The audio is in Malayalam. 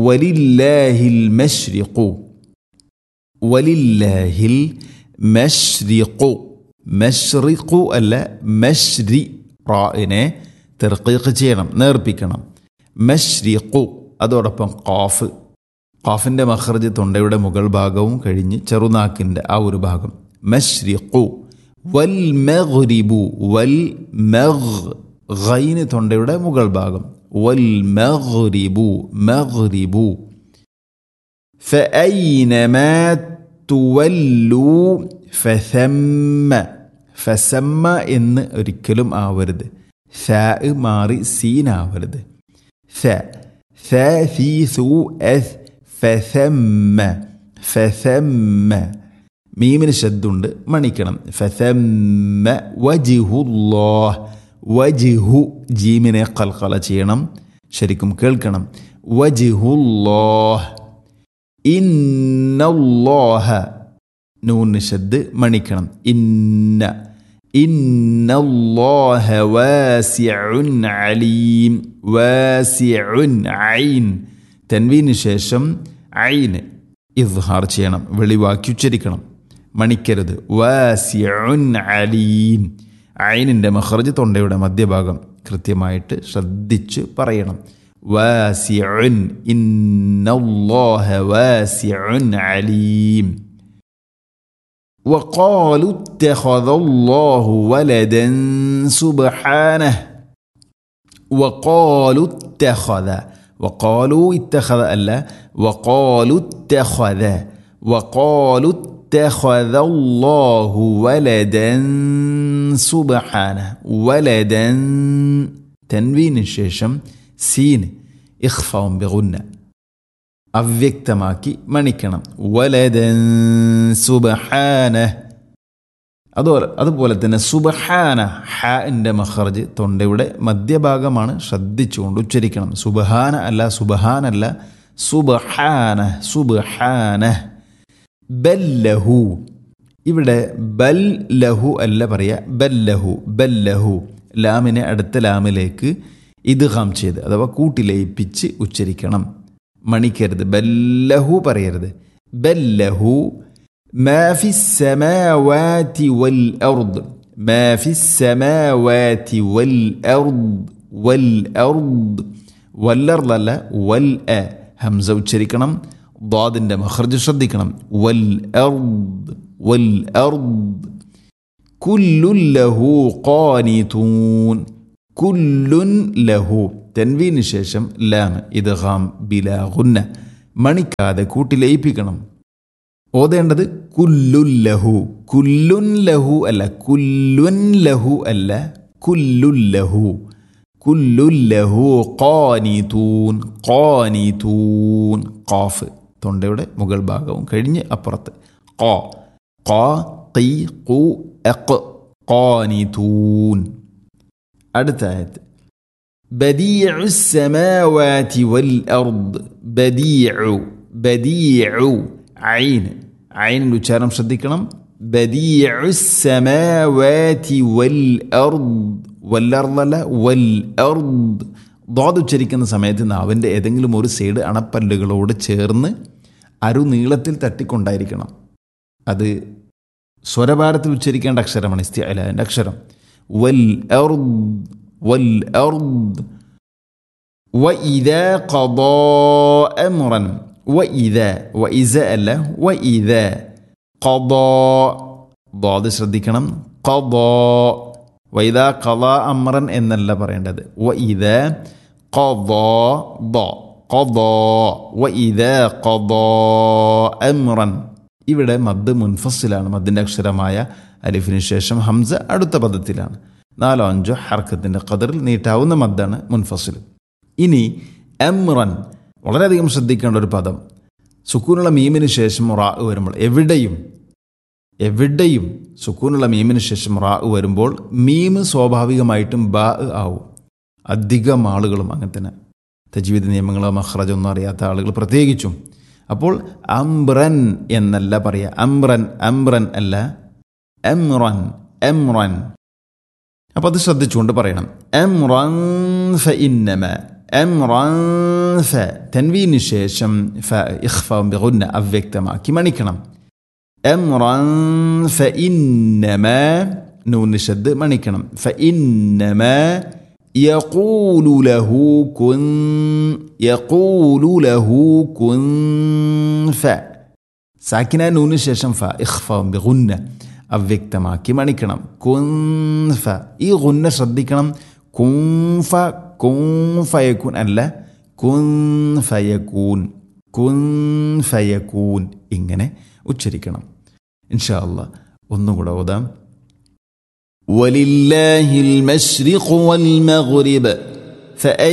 വലില്ലാഹിൽ മഷ്രിഖു വലില്ലാഹിൽ മഷ്രിഖു മഷ്രിഖു അല്ല മഷ്രി റായിനെ തെർക്കീക്ക് ചെയ്യണം നേർപ്പിക്കണം മഷ്രിഖു അതോടൊപ്പം ഖാഫ് ഖാഫിൻ്റെ മഖർജ് തൊണ്ടയുടെ മുകൾ ഭാഗവും കഴിഞ്ഞ് ചെറുനാക്കിൻ്റെ ആ ഒരു ഭാഗം മഷ്രിഖു വൽ മഗ്രിബു വൽ മഗ് ഗൈന് തൊണ്ടയുടെ മുകൾ ഭാഗം വൽ മഗ്രിബു മഗ്രിബു فأينما تولوا فثم ഫസമ്മ എന്ന് ഒരിക്കലും ആവരുത് സ മാറി സീനാവരുത് സ സ സീ സു എസ് ഫസമ്മ ഫസമ്മ മീമിന് ശബ്ദുണ്ട് മണിക്കണം ഫസമ്മ വജിഹുല്ലാഹ് വജിഹു ജീമിനെ കൽക്കല ചെയ്യണം ശരിക്കും കേൾക്കണം വജിഹുല്ലാഹ് ഇന്നല്ലാഹ നൂന് ശബ്ദ് മണിക്കണം ഇന്ന ഇന്നല്ലാഹ വാസിഉൻ അലീം വാസിഉൻ ഐൻ തൻവീന് ശേഷം ഐന് ഇദ്ഹാർ ചെയ്യണം വെളിവാക്കി ഉച്ചരിക്കണം മണിക്കരുത് വാസിഉൻ അലീം ഐനിൻ്റെ മഹർജ് തൊണ്ടയുടെ മധ്യഭാഗം കൃത്യമായിട്ട് ശ്രദ്ധിച്ച് പറയണം വാസിഉൻ ഇന്നല്ലാഹ വാസിഉൻ അലീം وقالوا اتخذ الله ولدا سبحانه وقالوا اتخذ وقالوا اتخذ ألا وقالوا اتخذ وقالوا اتخذ الله ولدا سبحانه ولدا تنوين الشيشم سين إخفاء بغنة അവ്യക്തമാക്കി മണിക്കണം വലദൻ സുബഹാന അതുപോലെ അതുപോലെ തന്നെ സുബഹാന ഹാൻ്റെ മഹർജ് തൊണ്ടയുടെ മധ്യഭാഗമാണ് ശ്രദ്ധിച്ചുകൊണ്ട് ഉച്ചരിക്കണം സുബഹാന അല്ല സുബഹാനല്ല സുബഹാന സുബഹാന ബല്ലഹു ഇവിടെ ബൽ ലഹു അല്ല പറയുക ബല്ലഹു ബല്ലഹു ലാമിനെ അടുത്ത ലാമിലേക്ക് ഇദ്ഹാം ചെയ്ത് അഥവാ കൂട്ടിലയിപ്പിച്ച് ഉച്ചരിക്കണം മണിക്കരുത് ബല്ലഹു പറയരുത് ബല്ലഹു മാ ഫി സമാവാതി വൽ അർദ് മാ ഫി സമാവാതി വൽ അർദ് വൽ അർദ് വല്ലർദല്ല വൽ അ ഹംസ ഉച്ചരിക്കണം ضادന്റെ മഖർജ് ശ്രദ്ധിക്കണം വൽ അർദ് വൽ അർദ് കുല്ലുൻ ലഹു ഖാനിതൂൻ കുല്ലുൻ ലഹു തെൻവീന് ശേഷം ലാം ഇദ്ഹാം ബിലാ ഗുന്ന മണിക്കാതെ കൂട്ടിലയിപ്പിക്കണം ഓതേണ്ടത് കുല്ലുൻ ലഹു കുല്ലുൻ ലഹു അല്ല കുല്ലുൻ ലഹു അല്ല കുല്ലുൻ ലഹു കുല്ലുൻ ലഹു ഖാനിതൂൻ ഖാനിതൂൻ ഖാഫ് തൊണ്ടയുടെ മുകൾ ഭാഗവും കഴിഞ്ഞ് അപ്പുറത്ത് ഖാ ഖാ ഖീ ഖു അഖ് ഖാനിതൂൻ അടുത്ത ആയത്ത് بديع السماوات والأرض بديع بديع عين عين ഉച്ചാരണം ശ്രദ്ധിക്കണം بديع السماوات والأرض والأرض والأرض ദ്വാദ് ഉച്ചരിക്കുന്ന സമയത്ത് നാവിൻ്റെ ഏതെങ്കിലും ഒരു സൈഡ് അണപ്പല്ലുകളോട് ചേർന്ന് അരുനീളത്തിൽ തട്ടിക്കൊണ്ടായിരിക്കണം അത് സ്വരഭാരത്തിൽ ഉച്ചരിക്കേണ്ട അക്ഷരമാണ് ഇസ്തിഅലാൻ്റെ അക്ഷരം വൽ വൽ وإذا قضى أمرا وإذا وإذا അല്ല وإذا قضى ضاد ശ്രദ്ധിക്കണം قضى وإذا قضى أمرا എന്നല്ല പറയേണ്ടത് وإذا قضى ض قضى وإذا قضى أمرا ഇവിടെ മദ് മുൻഫസിലാണ് മദ്ദിൻ്റെ അക്ഷരമായ അലിഫിന് ശേഷം ഹംസ അടുത്ത പദത്തിലാണ് നാലോ അഞ്ചോ ഹർക്കത്തിൻ്റെ കതിറിൽ നീട്ടാവുന്ന മദ്ദാണ് മുൻഫസിൽ ഇനി എംറൻ വളരെയധികം ശ്രദ്ധിക്കേണ്ട ഒരു പദം സുക്കൂനുള്ള മീമിന് ശേഷം റാ വരുമ്പോൾ എവിടെയും എവിടെയും സുക്കൂനുള്ള മീമിന് ശേഷം റാ വരുമ്പോൾ മീം സ്വാഭാവികമായിട്ടും ബാ ആവും അധികം ആളുകളും അങ്ങനെ തന്നെ തജ്വീദ് നിയമങ്ങളോ മഹ്റജൊന്നും അറിയാത്ത ആളുകൾ പ്രത്യേകിച്ചും അപ്പോൾ അംറൻ എന്നല്ല പറയുക അംറൻ അംറൻ അല്ല എംറൻ എംറൻ അപ്പോൾ അത് ശ്രദ്ധിച്ചുകൊണ്ട് പറയണം എംറൻ ഫ ഇന്നമ എംറൻ ഫ തൻവീന് ശേഷം ഫ ഇഖ്ഫ ബിഗുന്ന അവ്യക്തമാക്കി മണിക്കണം എംറൻ ഫ ഇന്നമ നൂന് ഷദ് മണിക്കണം ഫ ഇന്നമ يقول له كن يقول له كن ف സാക്കിന നൂന് ശേഷം ഫ ഇഖ്ഫ ബിഗുന്ന അവ്യക്തമാക്കി മണിക്കണം കുൻഫ ഈ ഗുന്ന ശ്രദ്ധിക്കണം കുൻഫ കുൻഫയക്കൂൻ അല്ല കുൻഫയക്കൂൻ കുൻഫയക്കൂൻ ഇങ്ങനെ ഉച്ചരിക്കണം ഇൻഷാ അല്ലാ ഒന്നുകൂടെ ഓതാം ولله المشرق والمغرب فأي